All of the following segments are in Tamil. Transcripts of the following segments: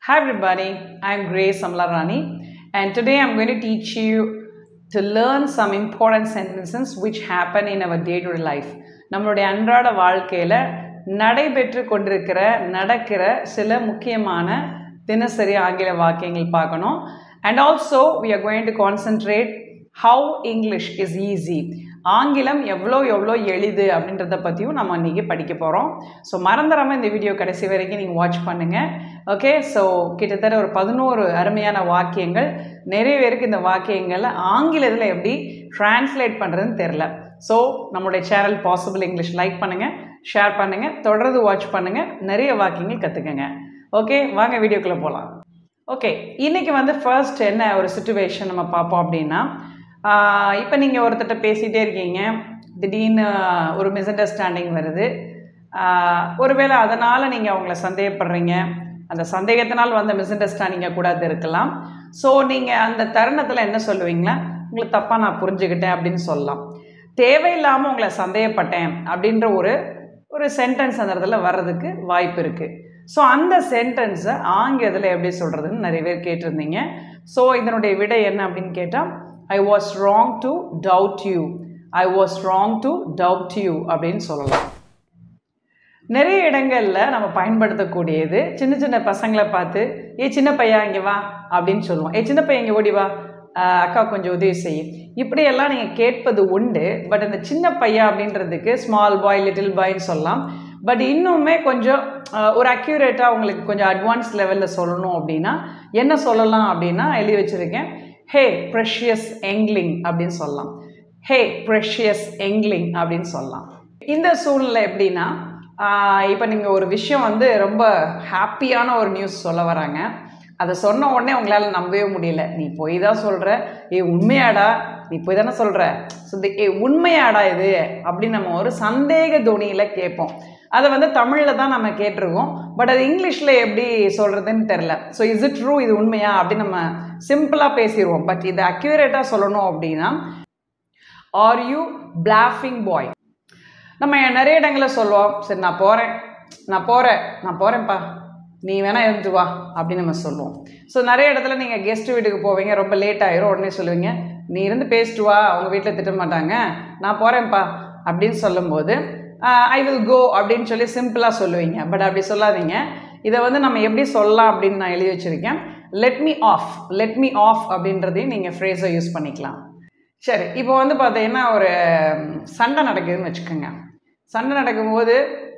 Hi everybody, I'm Grace Amlarani and today I'm going to teach you to learn some important sentences which happen in our day-to-day life. நம்மளுடைய அன்றாட வாழ்க்கையில் நடைபெற்று கொண்டிருக்கிற நடக்கிற சில முக்கியமான தினசரி ஆங்கில வாக்கியங்கள் பார்க்கணும் and also we are going to concentrate how English is easy ஆங்கிலம் எவ்வளோ எவ்வளோ எளிது அப்படின்றத பற்றியும் நம்ம இன்றைக்கி படிக்க போகிறோம் ஸோ மறந்துடாமல் இந்த வீடியோ கடைசி வரைக்கும் நீங்கள் வாட்ச் பண்ணுங்கள் ஓகே ஸோ கிட்டத்தட்ட ஒரு பதினோரு அருமையான வாக்கியங்கள் நிறைய பேருக்கு இந்த வாக்கியங்களை ஆங்கிலத்தில் எப்படி ட்ரான்ஸ்லேட் பண்ணுறதுன்னு தெரில ஸோ நம்மளுடைய சேனல் பாசிபிள் இங்கிலீஷ் லைக் பண்ணுங்கள் ஷேர் பண்ணுங்கள் தொடர்ந்து வாட்ச் பண்ணுங்கள் நிறைய வாக்கியங்கள் கற்றுக்கங்க ஓகே வாங்க வீடியோக்குள்ளே போகலாம் ஓகே இன்றைக்கி வந்து ஃபர்ஸ்ட் என்ன ஒரு சுச்சுவேஷன் நம்ம பார்ப்போம் அப்படின்னா இப்போ நீங்கள் ஒருத்தட்ட பேசிகிட்டே இருக்கீங்க திடீர்னு ஒரு மிஸ் அண்டர்ஸ்டாண்டிங் வருது ஒருவேளை அதனால் நீங்கள் அவங்கள சந்தேகப்படுறீங்க அந்த சந்தேகத்தினால் வந்த மிஸ் அண்டர்ஸ்டாண்டிங்கை கூட அது இருக்கலாம் ஸோ நீங்கள் அந்த தருணத்தில் என்ன சொல்லுவீங்களா உங்களை தப்பாக நான் புரிஞ்சுக்கிட்டேன் அப்படின்னு சொல்லலாம் தேவையில்லாமல் உங்களை சந்தேகப்பட்டேன் அப்படின்ற ஒரு ஒரு சென்டென்ஸ் அந்த இடத்துல வர்றதுக்கு வாய்ப்பு இருக்குது ஸோ அந்த சென்டென்ஸை ஆங்கிலத்தில் எப்படி சொல்கிறதுன்னு நிறைய பேர் கேட்டிருந்தீங்க ஸோ இதனுடைய விடை என்ன அப்படின்னு கேட்டால் I was wrong to doubt you I was wrong to doubt you அப்படின்னு சொல்லலாம் நிறைய இடங்களில் நம்ம பயன்படுத்தக்கூடியது சின்ன சின்ன பசங்களை பார்த்து ஏ சின்ன பையன் இங்கே வா அப்படின்னு சொல்லுவோம் ஏ சின்ன பையன் இங்கே ஓடி வா அக்கா கொஞ்சம் உதவி செய்யும் இப்படியெல்லாம் நீங்கள் கேட்பது உண்டு பட் அந்த சின்ன பையன் அப்படின்றதுக்கு ஸ்மால் பாய் லிட்டில் பாய்ன்னு சொல்லலாம் பட் இன்னுமே கொஞ்சம் ஒரு அக்யூரேட்டாக உங்களுக்கு கொஞ்சம் அட்வான்ஸ் லெவலில் சொல்லணும் அப்படின்னா என்ன சொல்லலாம் அப்படின்னா எழுதி வச்சுருக்கேன் ஹே ப்ரெஷியஸ் எங்லிங் அப்படின்னு சொல்லலாம் ஹே ப்ரெஷியஸ் எங்லிங் அப்படின்னு சொல்லலாம் இந்த சூழ்நிலை எப்படின்னா இப்போ நீங்கள் ஒரு விஷயம் வந்து ரொம்ப ஹாப்பியான ஒரு நியூஸ் சொல்ல வராங்க அதை சொன்ன உடனே உங்களால் நம்பவே முடியல நீ போய் தான் சொல்கிற ஏ உண்மையாடா நீ போய் தானே சொல்கிற ஸோ ஏ உண்மையாடா இது அப்படின்னு நம்ம ஒரு சந்தேக துணியில் கேட்போம் அதை வந்து தமிழில் தான் நம்ம கேட்டிருக்கோம் பட் அது இங்கிலீஷில் எப்படி சொல்கிறதுன்னு தெரில ஸோ இஸ் இட் ட்ரூ இது உண்மையா அப்படின்னு நம்ம சிம்பிளாக பேசிடுவோம் பட் இதை அக்யூரேட்டாக சொல்லணும் அப்படின்னா ஆர் யூ பிளாஃபிங் பாய் நம்ம நிறைய இடங்களில் சொல்லுவோம் சரி நான் போகிறேன் நான் போகிறேன் நான் போகிறேன்ப்பா நீ வேணால் இருந்துட்டு வா அப்படின்னு நம்ம சொல்லுவோம் ஸோ நிறைய இடத்துல நீங்கள் கெஸ்ட் வீட்டுக்கு போவீங்க ரொம்ப லேட் ஆயிரும் உடனே சொல்லுவீங்க நீ இருந்து பேசிட்டு வா அவங்க வீட்டில் திட்ட மாட்டாங்க நான் போகிறேன்ப்பா அப்படின்னு சொல்லும்போது ஐ வில் கோ அப்படின்னு சொல்லி சிம்பிளாக சொல்லுவீங்க பட் அப்படி சொல்லாதீங்க இதை வந்து நம்ம எப்படி சொல்லலாம் அப்படின்னு நான் எழுதி வச்சுருக்கேன் let me off let me off அப்படின்றதையும் நீங்கள் ஃப்ரேஸை யூஸ் பண்ணிக்கலாம் சரி இப்போ வந்து பார்த்தீங்கன்னா ஒரு சண்டை நடக்குதுன்னு வச்சுக்கோங்க சண்டை நடக்கும்போது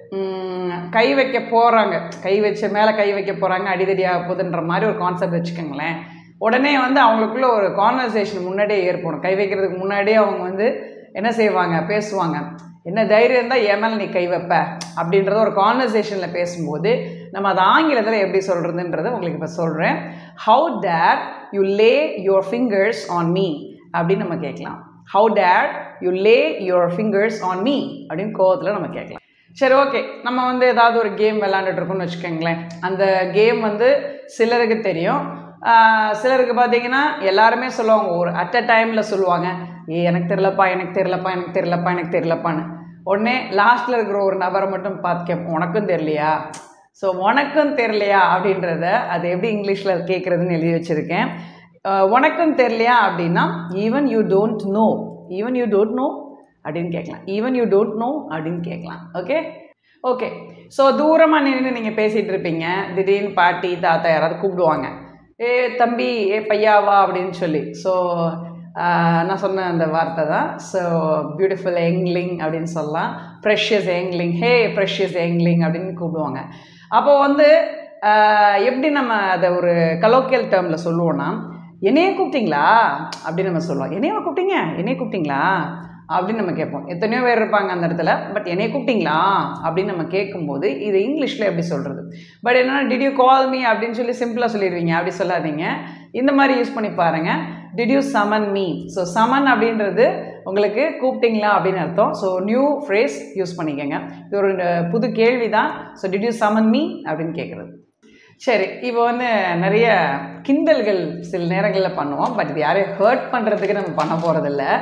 கை வைக்க போகிறாங்க கை வச்ச மேலே கை வைக்க போகிறாங்க அடிதடியாக போகுதுன்ற மாதிரி ஒரு கான்செப்ட் வச்சுக்கோங்களேன் உடனே வந்து அவங்களுக்குள்ள ஒரு கான்வர்சேஷன் முன்னாடியே ஏற்படும் கை வைக்கிறதுக்கு முன்னாடியே அவங்க வந்து என்ன செய்வாங்க பேசுவாங்க என்ன தைரியம் இருந்தால் என் மேலே நீ கை வைப்ப அப்படின்றத ஒரு கான்வர்சேஷனில் பேசும்போது நம்ம அதை ஆங்கிலத்தில் எப்படி சொல்கிறதுன்றதை உங்களுக்கு இப்போ சொல்கிறேன் how dare you lay your fingers on me அப்படின்னு நம்ம கேட்கலாம் how dare you lay your fingers on me அப்படின்னு கோவத்தில் நம்ம கேட்கலாம் சரி ஓகே நம்ம வந்து ஏதாவது ஒரு கேம் விளாண்டுட்டு இருக்கோம்னு வச்சுக்கோங்களேன் அந்த கேம் வந்து சிலருக்கு தெரியும் சிலருக்கு பார்த்தீங்கன்னா எல்லாருமே சொல்லுவாங்க ஒரு அட் அ டைமில் சொல்லுவாங்க ஏ எனக்கு தெரிலப்பா எனக்கு தெரிலப்பா எனக்கு தெரிலப்பா எனக்கு தெரிலப்பான்னு உடனே லாஸ்ட்டில் இருக்கிற ஒரு நபரை மட்டும் பார்த்து கேட்போம் உனக்கும் தெரியலையா ஸோ உனக்கும் தெரியலையா அப்படின்றத அது எப்படி இங்கிலீஷில் கேட்குறதுன்னு எழுதி வச்சுருக்கேன் உனக்கும் தெரியலையா அப்படின்னா even you don't know even you don't know அப்படின்னு கேட்கலாம் ஈவன் யூ டோன்ட் நோ அப்படின்னு கேட்கலாம் ஓகே ஓகே ஸோ தூரமாக நின்று நீங்கள் பேசிகிட்டு இருப்பீங்க திடீர்னு பாட்டி தாத்தா யாராவது கூப்பிடுவாங்க ஏ தம்பி ஏ பையாவா அப்படின்னு சொல்லி ஸோ நான் சொன்ன அந்த வார்த்தை தான் ஸோ பியூட்டிஃபுல் எங்லிங் அப்படின்னு சொல்லலாம் ப்ரெஷியஸ் எங்லிங் ஹே ப்ரெஷியஸ் எங்லிங் அப்படின்னு கூப்பிடுவாங்க அப்போது வந்து எப்படி நம்ம அதை ஒரு கலோக்கியல் டேர்மில் சொல்லுவோன்னா என்னையே கூப்பிட்டீங்களா அப்படின்னு நம்ம சொல்லுவோம் என்னையவா கூப்பிட்டீங்க என்னைய கூப்பிட்டீங்களா அப்படின்னு நம்ம கேட்போம் எத்தனையோ பேர் இருப்பாங்க அந்த இடத்துல பட் என்னைய கூப்பிட்டீங்களா அப்படின்னு நம்ம கேட்கும்போது இது இங்கிலீஷில் எப்படி சொல்கிறது பட் என்னென்னா டிட் யூ கால் மீ அப்படின்னு சொல்லி சிம்பிளாக சொல்லிடுவீங்க அப்படி சொல்லாதீங்க இந்த மாதிரி யூஸ் பண்ணி பாருங்கள் did you summon me so summon அப்படின்றது உங்களுக்கு கூப்பிட்டீங்களா அப்படின்னு அர்த்தம் ஸோ நியூ ஃப்ரேஸ் யூஸ் பண்ணிக்கோங்க இது ஒரு புது கேள்வி தான் so did you summon me அப்படின்னு கேட்குறது சரி இப்போ வந்து நிறைய கிண்டல்கள் சில நேரங்களில் பண்ணுவோம் பட் இது யாரையும் ஹர்ட் பண்ணுறதுக்கு நம்ம பண்ண போகிறதில்ல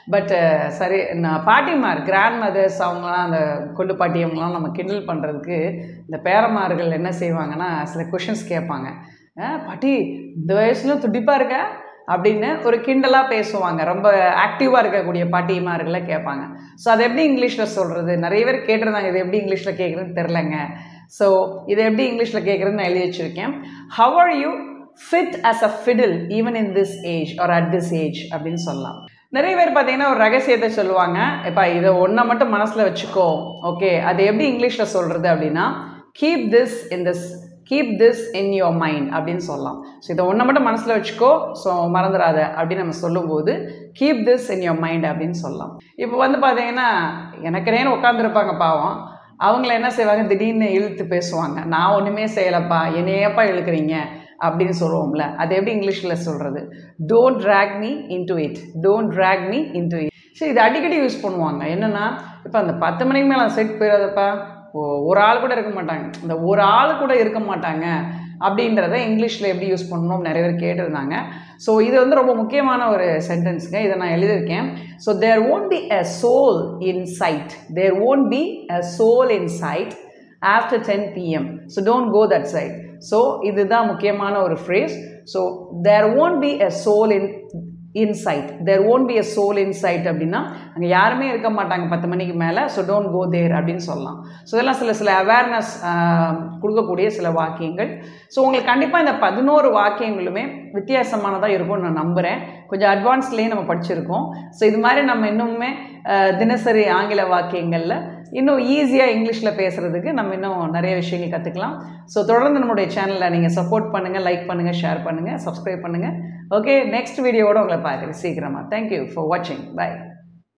பட் சரி நான் பாட்டிமார் கிராண்ட் மதர்ஸ் அவங்களாம் அந்த கொள்ளு பாட்டி அவங்களாம் நம்ம கிண்டல் பண்ணுறதுக்கு இந்த பேரமார்கள் என்ன செய்வாங்கன்னா சில கொஷின்ஸ் கேட்பாங்க "ஆ, பாட்டி இந்த வயசுல துடிப்பாக இருக்க அப்படின்னு ஒரு கிண்டலாக பேசுவாங்க ரொம்ப ஆக்டிவாக இருக்கக்கூடிய பாட்டிமார்களை கேட்பாங்க ஸோ அது எப்படி இங்கிலீஷில் சொல்கிறது நிறைய பேர் கேட்டிருந்தாங்க இது எப்படி இங்கிலீஷில் கேட்குறதுன்னு தெரிலங்க ஸோ இதை எப்படி இங்கிலீஷில் கேட்குறதுன்னு நான் எழுதி வச்சுருக்கேன் how are you fit as a fiddle even in this age or at this age அப்படின்னு சொல்லலாம் நிறைய பேர் பார்த்தீங்கன்னா ஒரு ரகசியத்தை சொல்லுவாங்க இப்போ இதை ஒன்றை மட்டும் மனசில் வச்சுக்கோ ஓகே அது எப்படி இங்கிலீஷில் சொல்கிறது அப்படின்னா keep this in this keep this in your mind அப்படின்னு சொல்லலாம் ஸோ இதை ஒன்றை மட்டும் மனசில் வச்சுக்கோ ஸோ மறந்துடாத அப்படின்னு நம்ம சொல்லும்போது keep this in your mind அப்படின்னு சொல்லலாம் இப்போ வந்து பார்த்தீங்கன்னா எனக்குனேன்னு உட்காந்துருப்பாங்க பாவம் அவங்கள என்ன செய்வாங்க திடீர்னு இழுத்து பேசுவாங்க நான் ஒன்றுமே செய்யலப்பா என்னையப்பா இழுக்கிறீங்க அப்படின்னு சொல்லுவோம்ல அது எப்படி இங்கிலீஷில் சொல்கிறது don't drag me into it don't drag me into it சரி இது அடிக்கடி யூஸ் பண்ணுவாங்க என்னென்னா இப்போ அந்த பத்து மணிக்கு மேலே செட் போயிடாதப்பா ஓ- ஒரு ஆள் கூட இருக்க மாட்டாங்க இந்த ஒரு ஆள் கூட இருக்க மாட்டாங்க அப்படின்றத இங்கிலீஷில் எப்படி யூஸ் பண்ணணும் நிறைய பேர் கேட்டிருந்தாங்க ஸோ இது வந்து ரொம்ப முக்கியமான ஒரு சென்டென்ஸுங்க இதை நான் எழுதியிருக்கேன் so there won't be a soul in sight there won't be a soul in sight after ten PM so don't go that side so இதுதான் முக்கியமான ஒரு phrase so there won't be a soul in in sight there won't be a soul in sight அப்படின்னா அங்கே யாருமே இருக்க மாட்டாங்க பத்து மணிக்கு மேலே ஸோ டோன்ட் கோ தேர் அப்படின்னு சொல்லலாம் ஸோ இதெல்லாம் சில சில அவேர்னஸ் கொடுக்கக்கூடிய சில வாக்கியங்கள் ஸோ உங்களுக்கு கண்டிப்பாக இந்த பதினோரு வாக்கியங்களுமே வித்தியாசமானதாக இருக்கும்னு நான் நம்புகிறேன் கொஞ்சம் அட்வான்ஸ்லேயே நம்ம படிச்சிருக்கோம் ஸோ இது மாதிரி நம்ம இன்னுமே அஹ், தினசரி ஆங்கில வாக்கியங்களில் இன்னும் ஈஸியாக இங்கிலீஷில் பேசுகிறதுக்கு நம்ம இன்னும் நிறைய விஷயங்கள் கற்றுக்கலாம் ஸோ தொடர்ந்து நம்மளுடைய சேனலை நீங்கள் சப்போர்ட் பண்ணுங்கள் லைக் பண்ணுங்கள் ஷேர் பண்ணுங்கள் சப்ஸ்கிரைப் பண்ணுங்கள் ஓகே நெக்ஸ்ட் வீடியோவோட உங்களை பார்க்குறேன் சீக்கிரமாக தேங்க்யூ ஃபார் வாட்சிங் பை